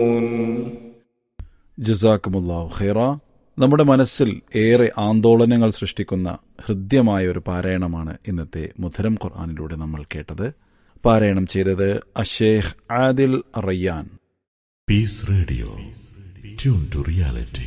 ജസാക്കുമുല്ലാഹു ഖൈറ നമ്മുടെ മനസ്സിൽ ഏറെ ആന്തോളനങ്ങൾ സൃഷ്ടിക്കുന്ന ഹൃദ്യമായ ഒരു പാരായണമാണ് ഇന്നത്തെ മുധരം ഖുർആാനിലൂടെ നമ്മൾ കേട്ടത് പാരായണം ചെയ്തത് Ashekh Adil Rayyan peace radio tune to reality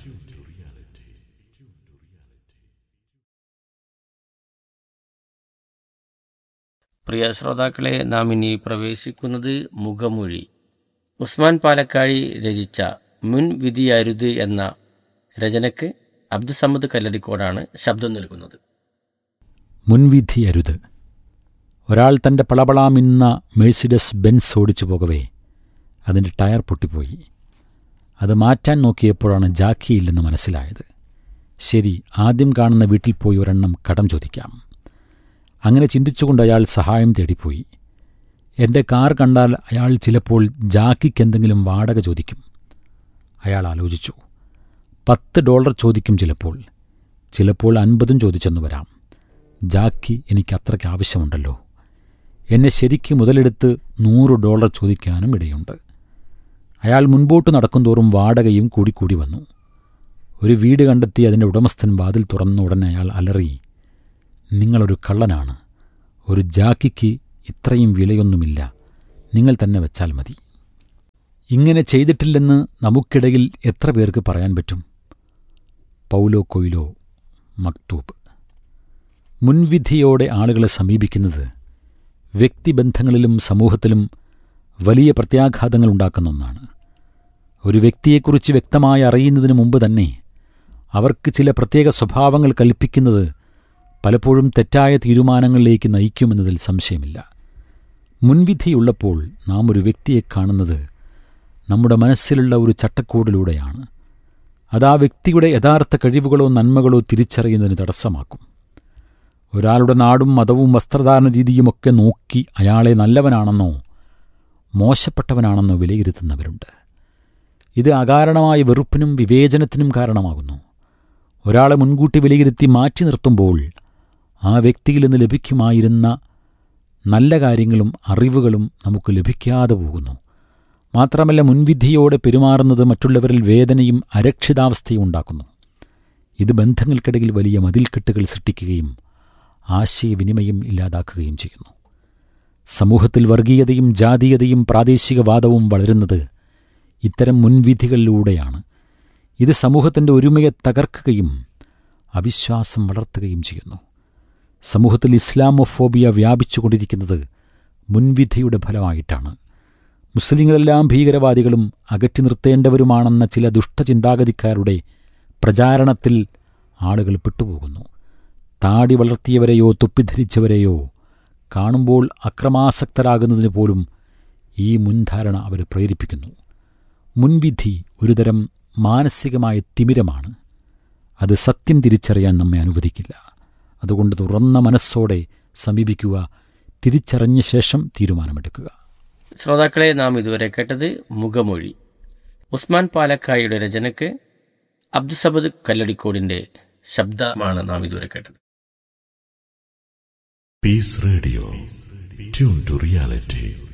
പ്രിയ ശ്രോതാക്കളെ നാം ഇനി പ്രവേശിക്കുന്നത് മുഖമൊഴി ഉസ്മാൻ പാലക്കാഴി രചിച്ച മുൻ വിധിയരുത് എന്ന രചനയ്ക്ക് അബ്ദുസമ്മദ് കല്ലടിക്കോടാണ് ശബ്ദം നൽകുന്നത് മുൻവിധിയരുത് ഒരാൾ തൻ്റെ പളപളാമിന്ന മേഴ്സിഡസ് ബെൻസ് ഓടിച്ചു പോകവേ അതിൻ്റെ ടയർ പൊട്ടിപ്പോയി അത് മാറ്റാൻ നോക്കിയപ്പോഴാണ് ജാക്കിയില്ലെന്ന് മനസ്സിലായത് ശരി ആദ്യം കാണുന്ന വീട്ടിൽ പോയി ഒരെണ്ണം കടം ചോദിക്കാം അങ്ങനെ ചിന്തിച്ചുകൊണ്ട് അയാൾ സഹായം തേടിപ്പോയി എൻ്റെ കാർ കണ്ടാൽ അയാൾ ചിലപ്പോൾ ജാക്കിക്ക് എന്തെങ്കിലും വാടക ചോദിക്കും അയാൾ ആലോചിച്ചു പത്ത് ഡോളർ ചോദിക്കും ചിലപ്പോൾ ചിലപ്പോൾ അൻപതും ചോദിച്ചെന്നു വരാം ജാക്കി എനിക്ക് അത്രയ്ക്ക് ആവശ്യമുണ്ടല്ലോ എന്നെ ശരിക്ക് മുതലെടുത്ത് നൂറ് ഡോളർ ചോദിക്കാനും ഇടയുണ്ട് അയാൾ മുൻപോട്ട് നടക്കുന്തോറും വാടകയും കൂടിക്കൂടി വന്നു ഒരു വീട് കണ്ടെത്തി അതിൻ്റെ ഉടമസ്ഥൻ വാതിൽ തുറന്ന ഉടനെ അയാൾ അലറി നിങ്ങളൊരു കള്ളനാണ് ഒരു ജാക്കിക്ക് ഇത്രയും വിലയൊന്നുമില്ല നിങ്ങൾ തന്നെ വെച്ചാൽ മതി ഇങ്ങനെ ചെയ്തിട്ടില്ലെന്ന് നമുക്കിടയിൽ എത്ര പേർക്ക് പറയാൻ പറ്റും പൗലോ കൊയിലോ മക്തൂബ് മുൻവിധിയോടെ ആളുകളെ സമീപിക്കുന്നത് വ്യക്തിബന്ധങ്ങളിലും സമൂഹത്തിലും വലിയ പ്രത്യാഘാതങ്ങൾ ഉണ്ടാക്കുന്ന ഒന്നാണ് ഒരു വ്യക്തിയെക്കുറിച്ച് വ്യക്തമായി അറിയുന്നതിന് മുമ്പ് തന്നെ അവർക്ക് ചില പ്രത്യേക സ്വഭാവങ്ങൾ കൽപ്പിക്കുന്നത് പലപ്പോഴും തെറ്റായ തീരുമാനങ്ങളിലേക്ക് നയിക്കുമെന്നതിൽ സംശയമില്ല മുൻവിധിയുള്ളപ്പോൾ നാം ഒരു വ്യക്തിയെ കാണുന്നത് നമ്മുടെ മനസ്സിലുള്ള ഒരു ചട്ടക്കൂടിലൂടെയാണ് അത് ആ വ്യക്തിയുടെ യഥാർത്ഥ കഴിവുകളോ നന്മകളോ തിരിച്ചറിയുന്നതിന് തടസ്സമാക്കും ഒരാളുടെ നാടും മതവും വസ്ത്രധാരണ രീതിയുമൊക്കെ നോക്കി അയാളെ നല്ലവനാണെന്നോ മോശപ്പെട്ടവനാണെന്നോ വിലയിരുത്തുന്നവരുണ്ട് ഇത് അകാരണമായ വെറുപ്പിനും വിവേചനത്തിനും കാരണമാകുന്നു ഒരാളെ മുൻകൂട്ടി വിലയിരുത്തി മാറ്റി നിർത്തുമ്പോൾ ആ വ്യക്തിയിൽ നിന്ന് ലഭിക്കുമായിരുന്ന നല്ല കാര്യങ്ങളും അറിവുകളും നമുക്ക് ലഭിക്കാതെ പോകുന്നു മാത്രമല്ല മുൻവിധിയോടെ പെരുമാറുന്നത് മറ്റുള്ളവരിൽ വേദനയും അരക്ഷിതാവസ്ഥയും ഉണ്ടാക്കുന്നു ഇത് ബന്ധങ്ങൾക്കിടയിൽ വലിയ മതിൽക്കെട്ടുകൾ സൃഷ്ടിക്കുകയും ആശയവിനിമയം ഇല്ലാതാക്കുകയും ചെയ്യുന്നു സമൂഹത്തിൽ വർഗീയതയും ജാതീയതയും പ്രാദേശികവാദവും വളരുന്നത് ഇത്തരം മുൻവിധികളിലൂടെയാണ് ഇത് സമൂഹത്തിൻ്റെ ഒരുമയെ തകർക്കുകയും അവിശ്വാസം വളർത്തുകയും ചെയ്യുന്നു സമൂഹത്തിൽ ഇസ്ലാമോഫോബിയ വ്യാപിച്ചുകൊണ്ടിരിക്കുന്നത് മുൻവിധിയുടെ ഫലമായിട്ടാണ് മുസ്ലിങ്ങളെല്ലാം ഭീകരവാദികളും അകറ്റി നിർത്തേണ്ടവരുമാണെന്ന ചില ദുഷ്ടചിന്താഗതിക്കാരുടെ പ്രചാരണത്തിൽ ആളുകൾ പെട്ടുപോകുന്നു താടി വളർത്തിയവരെയോ തുപ്പിധരിച്ചവരെയോ കാണുമ്പോൾ അക്രമാസക്തരാകുന്നതിന് പോലും ഈ മുൻധാരണ അവരെ പ്രേരിപ്പിക്കുന്നു മുൻവിധി ഒരുതരം മാനസികമായ തിമിരമാണ് അത് സത്യം തിരിച്ചറിയാൻ നമ്മെ അനുവദിക്കില്ല അതുകൊണ്ട് തുറന്ന മനസ്സോടെ സമീപിക്കുക തിരിച്ചറിഞ്ഞ ശേഷം തീരുമാനമെടുക്കുക ശ്രോതാക്കളെ നാം ഇതുവരെ കേട്ടത് മുഖമൊഴി ഉസ്മാൻ പാലക്കായുടെ രചനയ്ക്ക് അബ്ദുസബദ് കല്ലടിക്കോടിന്റെ ശബ്ദമാണ് നാം ഇതുവരെ കേട്ടത് peace radio tune to reality